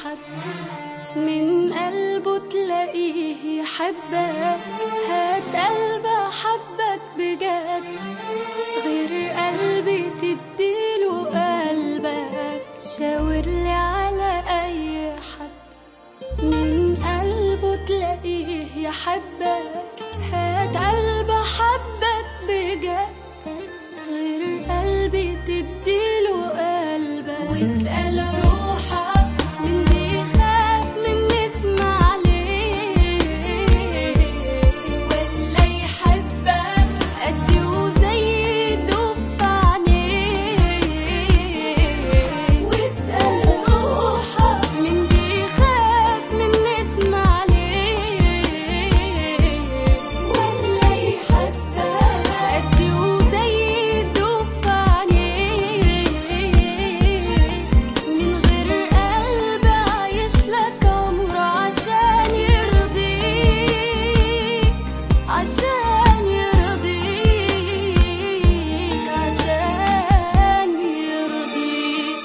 حد من قلبه تلاقيه يحبك هات قلب حبك بجد غير قلبي تديله قلبك شاورلي على اي حد من قلبه تلاقيه يحبك هات قلب حبك بجد غير قلبي تديله قلبك واسأل روحك من بيخاف من نسمع عليه ولا يحبك قدي وزي يدوب في عينيه واسأل روحك من بيخاف من نسمع عليه ولا يحبك قدي وزي يدوب في عينيه من غير قلب عايش لك عمره عشان يرضيك عشان يرضيك عشان يرضيك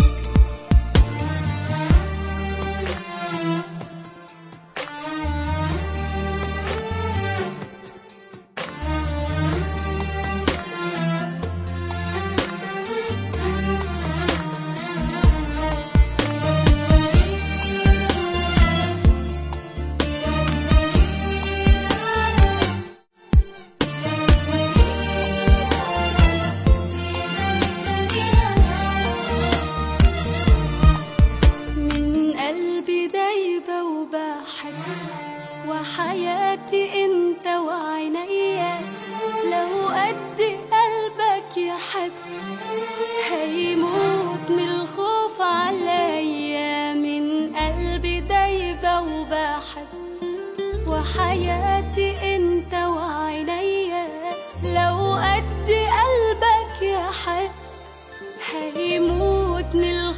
من قلبي دايبة وبحب وحياتي انت وعينيا لو قد قلبك يحب هيموت من الخوف عليا من قلبي دايبة وبحب وحياتي انت وعينيا لو قد قلبك يحب هيموت من